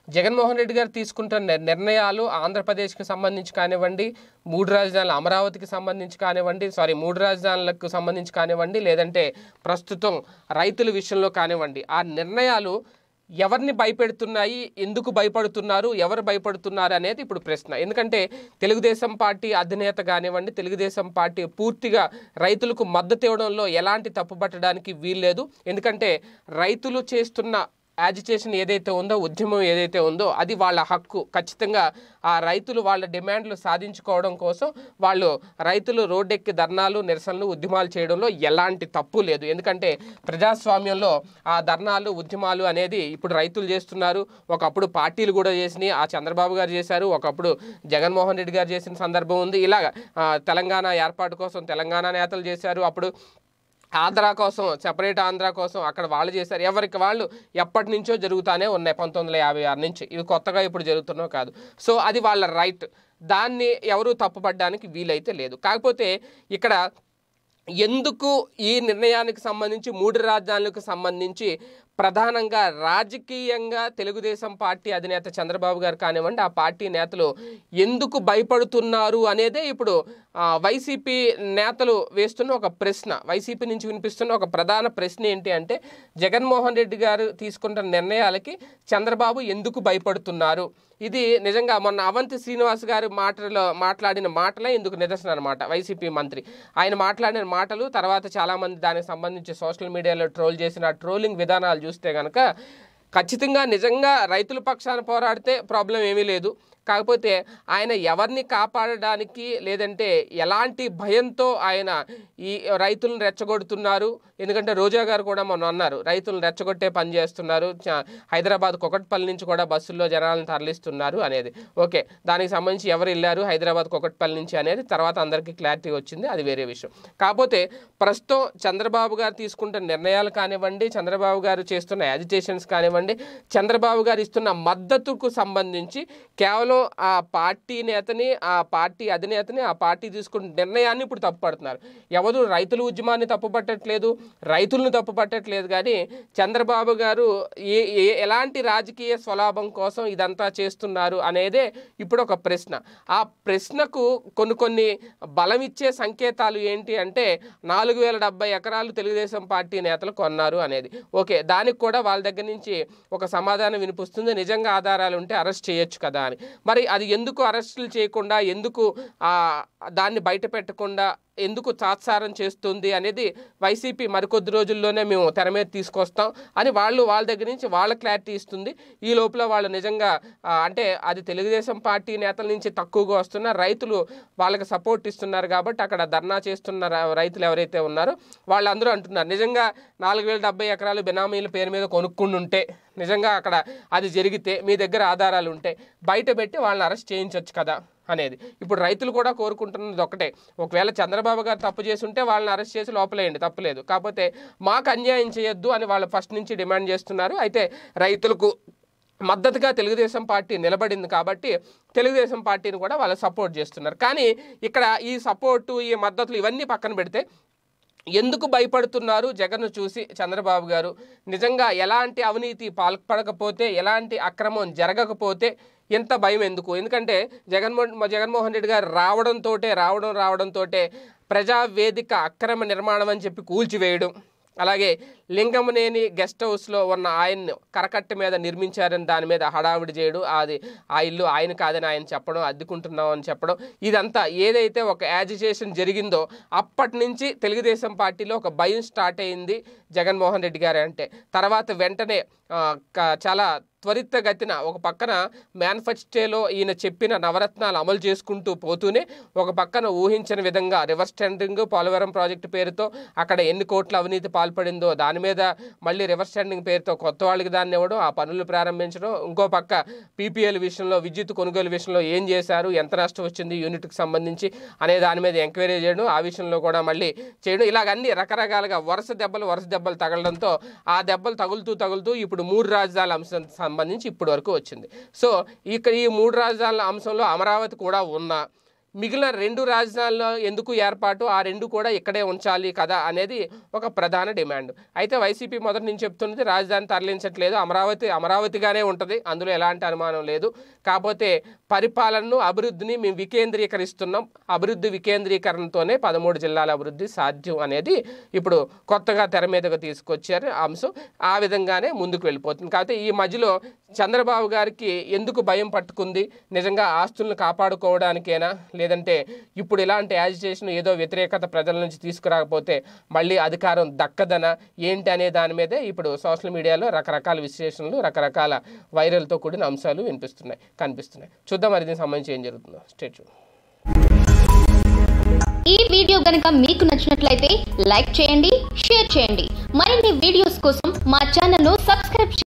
జగన్మోహన్ రెడ్డి గారు తీసుకుంటున్న నిర్- నిర్ణయాలు ఆంధ్రప్రదేశ్కి సంబంధించి కానివ్వండి మూడు రాజధానులు అమరావతికి సంబంధించి కానివ్వండి సారీ మూడు రాజధానులకు సంబంధించి కానివ్వండి లేదంటే ప్రస్తుతం రైతుల విషయంలో కానివ్వండి ఆ నిర్ణయాలు ఎవరిని భయపెడుతున్నాయి ఎందుకు భయపడుతున్నారు ఎవరు భయపడుతున్నారు అనేది ఇప్పుడు ప్రశ్న ఎందుకంటే తెలుగుదేశం పార్టీ అధినేత కానివ్వండి తెలుగుదేశం పార్టీ పూర్తిగా రైతులకు మద్దతు ఇవ్వడంలో ఎలాంటి తప్పు పట్టడానికి వీల్లేదు ఎందుకంటే రైతులు చేస్తున్న యాజిటేషన్ ఏదైతే ఉందో ఉద్యమం ఏదైతే ఉందో అది వాళ్ళ హక్కు ఖచ్చితంగా ఆ రైతులు వాళ్ళ డిమాండ్లు సాధించుకోవడం కోసం వాళ్ళు రైతులు రోడ్డెక్కి ధర్నాలు నిరసనలు ఉద్యమాలు చేయడంలో ఎలాంటి తప్పు లేదు ఎందుకంటే ప్రజాస్వామ్యంలో ఆ ధర్నాలు ఉద్యమాలు అనేది ఇప్పుడు రైతులు చేస్తున్నారు ఒకప్పుడు పార్టీలు కూడా చేసినాయి ఆ చంద్రబాబు గారు చేశారు ఒకప్పుడు జగన్మోహన్ రెడ్డి గారు చేసిన సందర్భం ఉంది ఇలాగ ఆ, తెలంగాణ ఏర్పాటు కోసం తెలంగాణ నేతలు చేశారు అప్పుడు ఆంధ్ర కోసం సెపరేట్ ఆంధ్ర కోసం అక్కడ వాళ్ళు చేశారు ఎవరికి వాళ్ళు ఎప్పటి నుంచో జరుగుతానే ఉన్నాయి పంతొమ్మిది వందల యాభై ఆరు నుంచి ఇవి కొత్తగా ఇప్పుడు జరుగుతున్నావు కాదు సో అది వాళ్ళ రైట్ దాన్ని ఎవరు తప్పుపడడానికి వీలైతే లేదు కాకపోతే ఇక్కడ ఎందుకు ఈ నిర్ణయానికి సంబంధించి మూడు రాజధానులకు సంబంధించి ప్రధానంగా రాజకీయంగా తెలుగుదేశం పార్టీ అధినేత చంద్రబాబు గారు కానివ్వండి ఆ పార్టీ నేతలు ఎందుకు భయపడుతున్నారు అనేదే ఇప్పుడు ఆ, వైసీపీ నేతలు వేస్తున్న ఒక ప్రశ్న వైసీపీ నుంచి వినిపిస్తున్న ఒక ప్రధాన ప్రశ్న ఏంటి అంటే జగన్మోహన్ రెడ్డి గారు తీసుకుంటున్న నిర్ణయాలకి చంద్రబాబు ఎందుకు భయపడుతున్నారు ఇది నిజంగా మొన్న అవంతి శ్రీనివాస్ గారు మాటలో మాట్లాడిన మాటలే ఇందుకు నిదర్శనం అనమాట వైసీపీ మంత్రి ఆయన మాట్లాడిన మాటలు తర్వాత చాలామంది దానికి సంబంధించి సోషల్ మీడియాలో ట్రోల్ చేసిన ట్రోలింగ్ విధానాలు చూస్తే కనుక ఖచ్చితంగా నిజంగా రైతుల పక్షాన పోరాడితే ప్రాబ్లం ఏమీ లేదు కాకపోతే ఆయన ఎవరిని కాపాడడానికి లేదంటే ఎలాంటి భయంతో ఆయన ఈ రైతులను రెచ్చగొడుతున్నారు ఎందుకంటే రోజా గారు కూడా మొన్న అన్నారు రైతులను రెచ్చగొట్టే పని చేస్తున్నారు చ- హైదరాబాద్ కొకట్పల్లి నుంచి కూడా బస్సుల్లో జనాలను తరలిస్తున్నారు అనేది ఓకే దానికి సంబంధించి ఎవరు వెళ్ళారు హైదరాబాద్ కొకట్పల్లి నుంచి అనేది తర్వాత అందరికీ క్లారిటీ వచ్చింది అది వేరే విషయం కాకపోతే ప్రస్తుతం చంద్రబాబు గారు తీసుకుంటున్న నిర్ణయాలు కానివ్వండి చంద్రబాబు గారు చేస్తున్న యాజిటేషన్స్ కానివ్వండి చంద్రబాబు గారు ఇస్తున్న మద్దతుకు సంబంధించి కేవలం ఆ పార్టీ నేతని ఆ పార్టీ అధినేతని ఆ పార్టీ తీసుకున్న నిర్ణయాన్ని ఇప్పుడు తప్పుపడుతున్నారు ఎవరు రైతుల ఉద్యమాన్ని తప్పుపట్టట్లేదు రైతులను తప్పుపట్టట్లేదు కానీ చంద్రబాబు గారు ఏ ఏ ఎలాంటి రాజకీయ స్వలాభం కోసం ఇదంతా చేస్తున్నారు అనేదే ఇప్పుడు ఒక ప్రశ్న ఆ ప్రశ్నకు కొన్ని కొన్ని బలం ఇచ్చే సంకేతాలు ఏంటి అంటే నాలుగు వేల డెబ్బై ఎకరాలు తెలుగుదేశం పార్టీ నేతలు కొన్నారు అనేది ఓకే దానికి కూడా వాళ్ళ దగ్గర నుంచి ఒక సమాధానం వినిపిస్తుంది నిజంగా ఆధారాలు ఉంటే అరెస్ట్ చేయొచ్చు కదా అని మరి అది ఎందుకు అరెస్టులు చేయకుండా ఎందుకు ఆ, దాన్ని బయట పెట్టకుండా ఎందుకు తాత్సారం చేస్తుంది అనేది వైసీపీ మరికొద్ది రోజుల్లోనే మేము తెర మీద తీసుకొస్తాం అని వాళ్ళు వాళ్ళ దగ్గర నుంచి వాళ్ళ క్లారిటీ ఇస్తుంది ఈ లోపల వాళ్ళు నిజంగా ఆ, అంటే అది తెలుగుదేశం పార్టీ నేతల నుంచి తక్కువగా వస్తున్న రైతులు వాళ్ళకి సపోర్ట్ ఇస్తున్నారు కాబట్టి అక్కడ ధర్నా చేస్తున్న ర- రైతులు ఎవరైతే ఉన్నారో వాళ్ళందరూ అంటున్నారు నిజంగా నాలుగు వేల డెబ్బై ఎకరాలు బినామీల పేరు మీద కొనుక్కుని ఉంటే నిజంగా అక్కడ అది జరిగితే మీ దగ్గర ఆధారాలు ఉంటే బయట పెట్టి వాళ్ళని అరెస్ట్ చేయించవచ్చు కదా అనేది ఇప్పుడు రైతులు కూడా కోరుకుంటున్నది ఒకటే ఒకవేళ చంద్రబాబు గారు తప్పు చేసి ఉంటే వాళ్ళని అరెస్ట్ చేసి లోపలేయండి తప్పులేదు కాకపోతే మాకు అన్యాయం చేయొద్దు అని వాళ్ళు ఫస్ట్ నుంచి డిమాండ్ చేస్తున్నారు అయితే రైతులకు మద్దతుగా తెలుగుదేశం పార్టీ నిలబడింది కాబట్టి తెలుగుదేశం పార్టీని కూడా వాళ్ళు సపోర్ట్ చేస్తున్నారు కానీ ఇక్కడ ఈ సపోర్టు ఈ మద్దతులు ఇవన్నీ పక్కన పెడితే ఎందుకు భయపడుతున్నారు జగన్ను చూసి చంద్రబాబు గారు నిజంగా ఎలాంటి అవినీతి పాల్పడకపోతే ఎలాంటి అక్రమం జరగకపోతే ఎంత భయం ఎందుకు ఎందుకంటే జగన్మోహన్ జగన్మోహన్ రెడ్డి గారు రావడంతో రావడం రావడంతో ప్రజావేదిక అక్రమ నిర్మాణం అని చెప్పి కూల్చివేయడం అలాగే లింగమనేని గెస్ట్ హౌస్లో ఉన్న ఆయన్ని కరకట్ట మీద నిర్మించారని దాని మీద హడావిడి చేయడం అది ఆ ఇల్లు ఆయన కాదని ఆయన చెప్పడం అద్దుకుంటున్నాం అని చెప్పడం ఇదంతా ఏదైతే ఒక యాజిటేషన్ జరిగిందో అప్పటి నుంచి తెలుగుదేశం పార్టీలో ఒక భయం స్టార్ట్ అయింది జగన్మోహన్ రెడ్డి గారు అంటే తర్వాత వెంటనే ఆ, క- చాలా త్వరితగతిన ఒక పక్కన మేనిఫెస్టోలో ఈయన చెప్పిన నవరత్నాలు అమలు చేసుకుంటూ పోతూనే ఒక పక్కన ఊహించని విధంగా రివర్స్ టెండరింగ్ పోలవరం ప్రాజెక్టు పేరుతో అక్కడ ఎన్ని కోట్ల అవినీతి పాల్పడిందో దాని మీద మళ్ళీ రివర్స్ టెండరింగ్ పేరుతో కొత్త వాళ్ళకి దాన్ని ఇవ్వడం ఆ పనులు ప్రారంభించడం ఇంకో పక్క పీపీఎల్ విషయంలో విద్యుత్ కొనుగోలు విషయంలో ఏం చేశారు ఎంత నష్టం వచ్చింది యూనిట్కి సంబంధించి అనే దాని మీద ఎంక్వైరీ చేయడం ఆ విషయంలో కూడా మళ్ళీ చేయడం ఇలాగ అన్ని రకరకాలుగా వరుస దెబ్బలు వరుస దెబ్బలు తగలడంతో ఆ దెబ్బలు తగులుతూ తగులుతూ ఇప్పుడు మూడు రాజధానుల అంశం సంబంధించి ఇప్పటి వరకు వచ్చింది సో ఇక్కడ ఈ మూడు రాజధానుల అంశంలో అమరావతి కూడా ఉన్నా మిగిలిన రెండు రాజధానులు ఎందుకు ఏర్పాటు ఆ రెండు కూడా ఇక్కడే ఉంచాలి కదా అనేది ఒక ప్రధాన డిమాండ్ అయితే వైసీపీ మొదటి నుంచి చెప్తున్నది రాజధాని తరలించట్లేదు అమరావతి అమరావతిగానే ఉంటుంది అందులో ఎలాంటి అనుమానం లేదు కాకపోతే పరిపాలనను అభివృద్ధిని మేము వికేంద్రీకరిస్తున్నాం అభివృద్ధి వికేంద్రీకరణతోనే పదమూడు జిల్లాల అభివృద్ధి సాధ్యం అనేది ఇప్పుడు కొత్తగా తెర మీదకు తీసుకొచ్చారు ఆ అంశం ఆ విధంగానే ముందుకు వెళ్ళిపోతుంది కాకపోతే ఈ మధ్యలో చంద్రబాబు గారికి ఎందుకు భయం పట్టుకుంది నిజంగా ఆస్తులను కాపాడుకోవడానికేనా లేదంటే ఇప్పుడు ఇలాంటి యాజిటేషన్ ఏదో వ్యతిరేకత ప్రజల నుంచి తీసుకురాకపోతే మళ్ళీ అధికారం దక్కదనా ఏంటి అనే దాని మీదే ఇప్పుడు సోషల్ మీడియాలో రకరకాల విశ్లేషణలు రకరకాల వైరల్తో కూడిన అంశాలు వినిపిస్తున్నాయి కనిపిస్తున్నాయి చూద్దాం మరి దీనికి సంబంధించి ఏం జరుగుతుందో స్టేట్ ఈ వీడియో గనుక మీకు నచ్చినట్లయితే లైక్ చేయండి షేర్ చేయండి మరిన్ని వీడియోస్ కోసం మా ఛానల్ను సబ్స్క్రైబ్